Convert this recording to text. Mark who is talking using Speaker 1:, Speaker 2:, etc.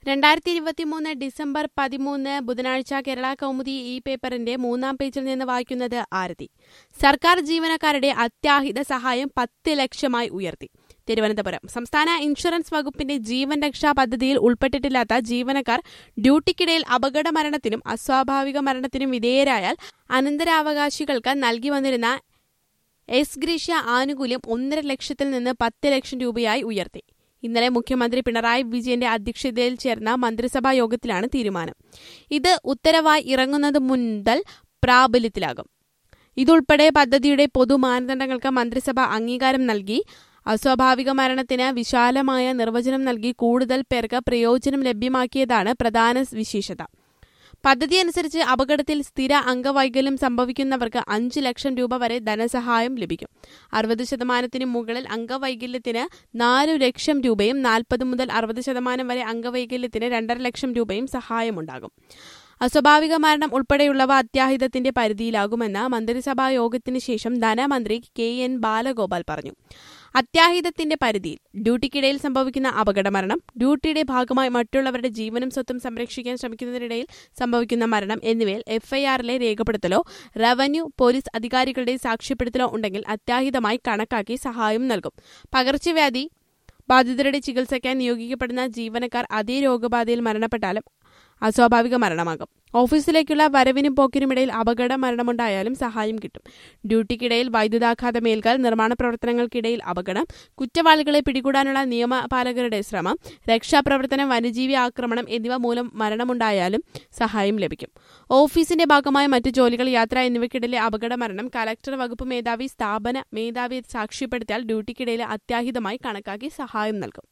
Speaker 1: രണ്ടായിരത്തി ഇരുപത്തിമൂന്ന് ഡിസംബർ പതിമൂന്ന് ബുധനാഴ്ച കേരള കൗമുദി ഈ പേപ്പറിന്റെ മൂന്നാം പേജിൽ നിന്ന് വായിക്കുന്നത് ആരതി സർക്കാർ ജീവനക്കാരുടെ അത്യാഹിത സഹായം പത്ത് ലക്ഷമായി ഉയർത്തി തിരുവനന്തപുരം സംസ്ഥാന ഇൻഷുറൻസ് വകുപ്പിന്റെ ജീവൻ രക്ഷാ പദ്ധതിയിൽ ഉൾപ്പെട്ടിട്ടില്ലാത്ത ജീവനക്കാർ ഡ്യൂട്ടിക്കിടയിൽ അപകട മരണത്തിനും അസ്വാഭാവിക മരണത്തിനും വിധേയരായാൽ അനന്തരാവകാശികൾക്ക് നൽകി വന്നിരുന്ന എസ് ഗ്രീഷ്യ ആനുകൂല്യം ഒന്നര ലക്ഷത്തിൽ നിന്ന് പത്ത് ലക്ഷം രൂപയായി ഉയർത്തി ഇന്നലെ മുഖ്യമന്ത്രി പിണറായി വിജയന്റെ അധ്യക്ഷതയിൽ ചേർന്ന മന്ത്രിസഭാ യോഗത്തിലാണ് തീരുമാനം ഇത് ഉത്തരവായി ഇറങ്ങുന്നത് മുതൽ പ്രാബല്യത്തിലാകും ഇതുൾപ്പെടെ പദ്ധതിയുടെ പൊതു മാനദണ്ഡങ്ങൾക്ക് മന്ത്രിസഭ അംഗീകാരം നൽകി അസ്വാഭാവിക മരണത്തിന് വിശാലമായ നിർവചനം നൽകി കൂടുതൽ പേർക്ക് പ്രയോജനം ലഭ്യമാക്കിയതാണ് പ്രധാന വിശേഷത പദ്ധതി അനുസരിച്ച് അപകടത്തിൽ സ്ഥിര അംഗവൈകല്യം സംഭവിക്കുന്നവർക്ക് അഞ്ച് ലക്ഷം രൂപ വരെ ധനസഹായം ലഭിക്കും അറുപത് ശതമാനത്തിന് മുകളിൽ അംഗവൈകല്യത്തിന് നാല് ലക്ഷം രൂപയും നാൽപ്പത് മുതൽ അറുപത് ശതമാനം വരെ അംഗവൈകല്യത്തിന് രണ്ടര ലക്ഷം രൂപയും സഹായമുണ്ടാകും അസ്വാഭാവിക മരണം ഉൾപ്പെടെയുള്ളവ അത്യാഹിതത്തിന്റെ പരിധിയിലാകുമെന്ന് മന്ത്രിസഭാ യോഗത്തിന് ശേഷം ധനമന്ത്രി കെ എൻ ബാലഗോപാൽ പറഞ്ഞു അത്യാഹിതത്തിന്റെ പരിധിയിൽ ഡ്യൂട്ടിക്കിടയിൽ സംഭവിക്കുന്ന അപകടമരണം ഡ്യൂട്ടിയുടെ ഭാഗമായി മറ്റുള്ളവരുടെ ജീവനും സ്വത്തും സംരക്ഷിക്കാൻ ശ്രമിക്കുന്നതിനിടയിൽ സംഭവിക്കുന്ന മരണം എന്നിവയിൽ എഫ്ഐആറിലെ രേഖപ്പെടുത്തലോ റവന്യൂ പോലീസ് അധികാരികളുടെ സാക്ഷ്യപ്പെടുത്തലോ ഉണ്ടെങ്കിൽ അത്യാഹിതമായി കണക്കാക്കി സഹായം നൽകും പകർച്ചവ്യാധി ബാധിതരുടെ ചികിത്സിക്കാൻ നിയോഗിക്കപ്പെടുന്ന ജീവനക്കാർ അതേ രോഗബാധയിൽ മരണപ്പെട്ടാലും അസ്വാഭാവിക മരണമാകും ഓഫീസിലേക്കുള്ള വരവിനും പോക്കിനുമിടയിൽ അപകട മരണമുണ്ടായാലും സഹായം കിട്ടും ഡ്യൂട്ടിക്കിടയിൽ വൈദ്യുതാഘാതമേൽക്കാൽ നിർമ്മാണ പ്രവർത്തനങ്ങൾക്കിടയിൽ അപകടം കുറ്റവാളികളെ പിടികൂടാനുള്ള നിയമപാലകരുടെ ശ്രമം രക്ഷാപ്രവർത്തനം വന്യജീവി ആക്രമണം എന്നിവ മൂലം മരണമുണ്ടായാലും സഹായം ലഭിക്കും ഓഫീസിന്റെ ഭാഗമായ മറ്റു ജോലികൾ യാത്ര എന്നിവയ്ക്കിടയിലെ അപകട മരണം കലക്ടർ വകുപ്പ് മേധാവി സ്ഥാപന മേധാവി സാക്ഷ്യപ്പെടുത്തിയാൽ ഡ്യൂട്ടിക്കിടയിൽ അത്യാഹിതമായി കണക്കാക്കി സഹായം നൽകും